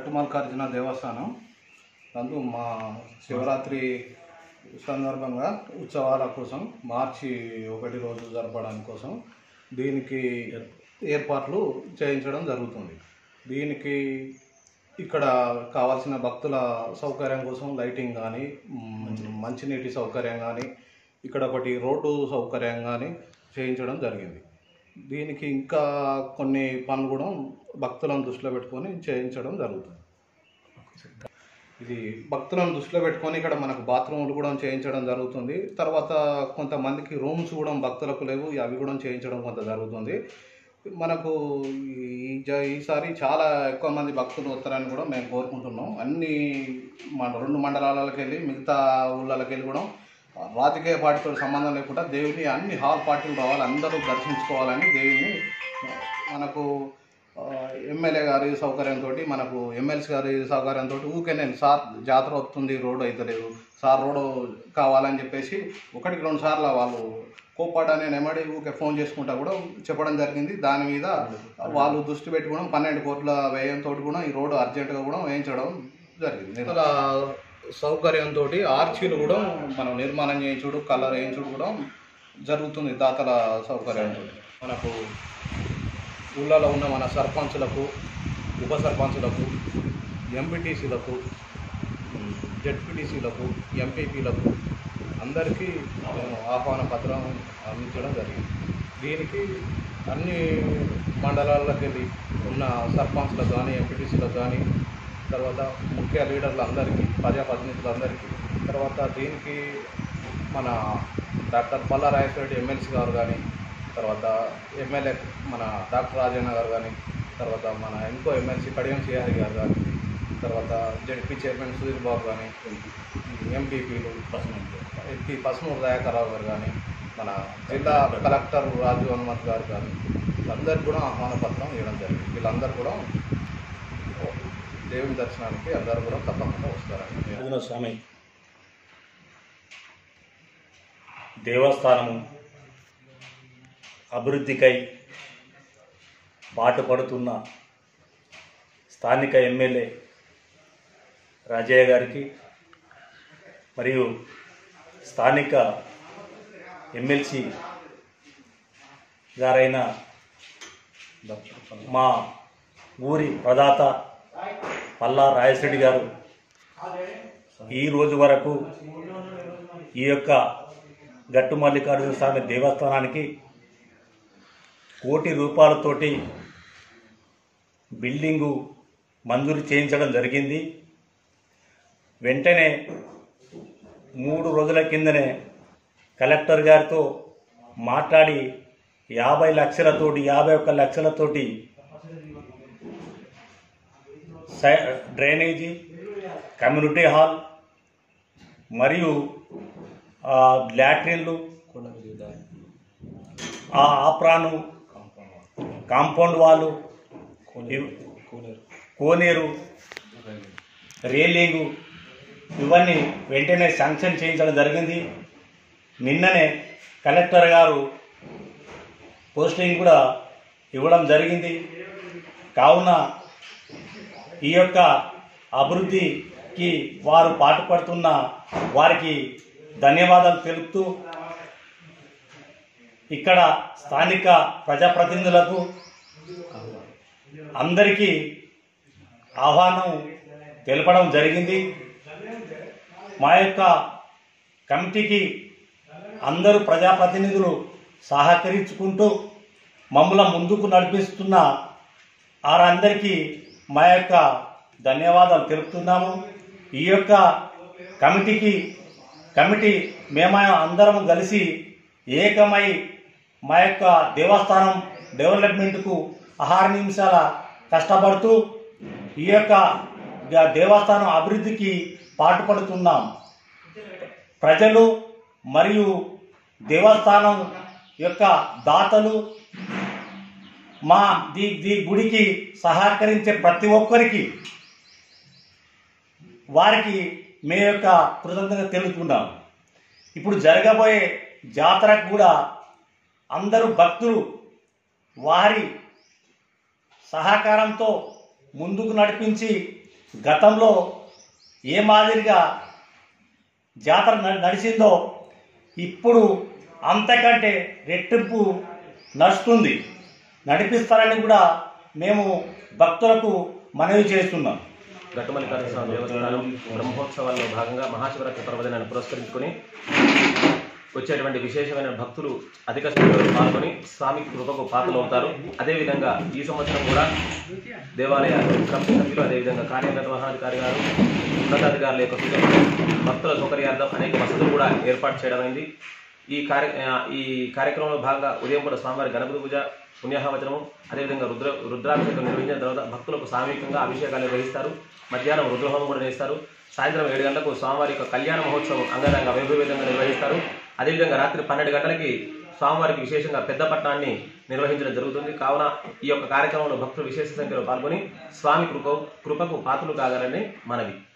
గట్టు మల్కార్జున దేవస్థానం నందు మా శివరాత్రి సందర్భంగా ఉత్సవాల కోసం మార్చి ఒకటి రోజు జరపడానికి కోసం దీనికి ఏర్పాట్లు చేయించడం జరుగుతుంది దీనికి ఇక్కడ కావాల్సిన భక్తుల సౌకర్యం కోసం లైటింగ్ కానీ మ్, మంచినీటి సౌకర్యం కానీ ఇక్కడ ఒకటి రోడ్డు సౌకర్యం కానీ చేయించడం జరిగింది దీనికి ఇంకా కొన్ని పనులు కూడా భక్తులను దృష్టిలో పెట్టుకొని చేయించడం జరుగుతుంది ఇది భక్తులను దృష్టిలో పెట్టుకొని ఇక్కడ మనకు బాత్రూములు కూడా చేయించడం జరుగుతుంది తర్వాత కొంతమందికి రూమ్స్ కూడా భక్తులకు లేవు అవి కూడా చేయించడం కొంత జరుగుతుంది మనకు ఈ జ- ఈసారి చాలా ఎక్కువ మంది భక్తులు వస్తారని కూడా మేము కోరుకుంటున్నాం అన్ని మన రెండు మండలాలకు వెళ్ళి మిగతా ఊళ్ళకి వెళ్ళి కూడా రాజకీయ పార్టీతో సంబంధం లేకుండా దేవుని అన్ని హాల్ పార్టీలు రావాలి అందరూ దర్శించుకోవాలని దేవుని మనకు ఆ, ఎమ్మెల్యే గారి సౌకర్యంతో మనకు ఎమ్మెల్సీ గారి సౌకర్యంతో ఊకే నేను సార్ జాతర వస్తుంది రోడ్డు అవుతలేదు సార్ రోడ్డు కావాలని చెప్పేసి ఒకటికి రెండు సార్లు వాళ్ళు కోపాడ నేను ఎమ్మడి ఊకే ఫోన్ చేసుకుంటా కూడా చెప్పడం జరిగింది దాని మీద వాళ్ళు దృష్టి పెట్టుకోవడం పన్నెండు కోట్ల వ్యయంతో కూడా ఈ రోడ్డు అర్జెంటుగా కూడా వేయించడం జరిగింది అలా సౌకర్యంతో ఆర్చీలు కూడా మనం నిర్మాణం చేయించుడు కలర్ వేయించుడు కూడా జరుగుతుంది దాతల సౌకర్యంతో మనకు ఊళ్ళలో ఉన్న మన సర్పంచులకు ఉప సర్పంచులకు ఎంపీటీసీలకు జెడ్పీటీసీలకు ఎంపీపీలకు అందరికీ మేము ఆహ్వాన పత్రం అందించడం జరిగింది దీనికి అన్ని మండలాలకు వెళ్ళి ఉన్న సర్పంచ్లకు కానీ ఎంపీటీసీలకు కానీ తర్వాత ముఖ్య లీడర్లందరికీ ప్రజాప్రతినిధులందరికీ తర్వాత దీనికి మన డాక్టర్ పల్లా రాజేశ్వరరెడ్డి ఎమ్మెల్సీ గారు కానీ తర్వాత ఎమ్మెల్యే మన డాక్టర్ రాజేంద్ర గారు కానీ తర్వాత మన ఇంకో ఎమ్మెల్సీ కడియం సిఆర్ గారు కానీ తర్వాత జడ్పీ చైర్మన్ సుధీర్ బాబు కానీ ఎంపీపీలు ఎంపీ పసుమూరు దయాకర్రావు గారు కానీ మన జిల్లా కలెక్టర్ రాజు హనుమంత్ గారు కానీ వీళ్ళందరికీ కూడా ఆహ్వాన పత్రం ఇవ్వడం జరిగింది వీళ్ళందరూ కూడా దేవుని దర్శనానికి అందరూ కూడా తప్పకుండా వస్తారని ఆంజనేయ స్వామి దేవస్థానము అభివృద్ధికై పాటుపడుతున్న స్థానిక ఎమ్మెల్యే రాజయ్య గారికి మరియు స్థానిక ఎమ్మెల్సీ గారైన మా ఊరి ప్రదాత పల్లా రాయశ్రెడ్డి గారు ఈ రోజు వరకు ఈ యొక్క గట్టు మల్లికార్జున స్వామి దేవస్థానానికి కోటి రూపాయలతోటి బిల్డింగు మంజూరు చేయించడం జరిగింది వెంటనే మూడు రోజుల కిందనే కలెక్టర్ గారితో మాట్లాడి యాభై లక్షలతోటి యాభై ఒక్క లక్షలతోటి సై- డ్రైనేజీ కమ్యూనిటీ హాల్ మరియు ఆ, లాట్రిన్లు ఆ ఆప్రాను కాంపౌండ్ వాళ్ళు ఇవ్- కోనేరు రేలింగు ఇవన్నీ వెంటనే శాంక్షన్ చేయించడం జరిగింది నిన్ననే కలెక్టర్ గారు పోస్టింగ్ కూడా ఇవ్వడం జరిగింది కావున ఈ యొక్క అభివృద్ధికి వారు పాటుపడుతున్న వారికి ధన్యవాదాలు తెలుపుతూ ఇక్కడ స్థానిక ప్రజాప్రతినిధులకు అందరికీ ఆహ్వానం తెలపడం జరిగింది మా యొక్క కమిటీకి అందరూ ప్రజాప్రతినిధులు సహకరించుకుంటూ మమ్మల్ని ముందుకు నడిపిస్తున్న వారందరికీ మా యొక్క ధన్యవాదాలు తెలుపుతున్నాము ఈ యొక్క కమిటీకి కమిటీ మేము అందరం కలిసి ఏకమై మా యొక్క దేవస్థానం డెవలప్మెంట్కు ఆహార నిమిషాల కష్టపడుతూ ఈ యొక్క ద- దేవస్థానం అభివృద్ధికి పాటుపడుతున్నాం ప్రజలు మరియు దేవస్థానం యొక్క దాతలు మా దీ దీ గుడికి సహకరించే ప్రతి ఒక్కరికి వారికి మే యొక్క కృతజ్ఞత తెలుపుతున్నాం ఇప్పుడు జరగబోయే జాతరకు కూడా అందరూ భక్తులు వారి సహకారంతో ముందుకు నడిపించి గతంలో ఏ మాదిరిగా జాతర న- నడిచిందో ఇప్పుడు అంతకంటే రెట్టింపు నడుస్తుంది నడిపిస్తారని కూడా మేము భక్తులకు మనవి చేస్తున్నాం ఘట్టమల్లికార్జున స్వామి దేవస్థానం బ్రహ్మోత్సవాల్లో భాగంగా మహాశివరాత్రి పర్వదినాన్ని పురస్కరించుకొని వచ్చేటువంటి విశేషమైన భక్తులు అధిక సంఖ్యలో పాల్గొని స్వామి కృపకు పాత్రలు అవుతారు అదేవిధంగా ఈ సంవత్సరం కూడా దేవాలయ కమిటీ సభ్యులు అదేవిధంగా కార్యనిర్వహణాధికారి గారు ఉన్నతాధికారుల యొక్క సూచనలు భక్తుల సౌకర్యార్థం అనేక వసతులు కూడా ఏర్పాటు చేయడం అయింది ఈ కార్య ఆ, ఈ కార్యక్రమంలో భాగంగా ఉదయం పూట స్వామివారి గణపతి పూజ పుణ్యాహవచనము అదేవిధంగా రుద్ర రుద్రాభిషేకం నిర్వహించిన తర్వాత భక్తులకు సామూహికంగా అభిషేకాలు నిర్వహిస్తారు మధ్యాహ్నం రుద్రహోమం కూడా చేస్తారు సాయంత్రం ఏడు గంటలకు స్వామివారి యొక్క కళ్యాణ మహోత్సవం అంగరంగ వైభవేదంగా నిర్వహిస్తారు అదేవిధంగా రాత్రి పన్నెండు గంటలకి స్వామివారికి విశేషంగా పెద్ద పట్టణాన్ని నిర్వహించడం జరుగుతుంది కావున ఈ యొక్క కార్యక్రమంలో భక్తులు విశేష సంఖ్యలో పాల్గొని స్వామి కృప కృపకు పాత్రలు కాగలని మనవి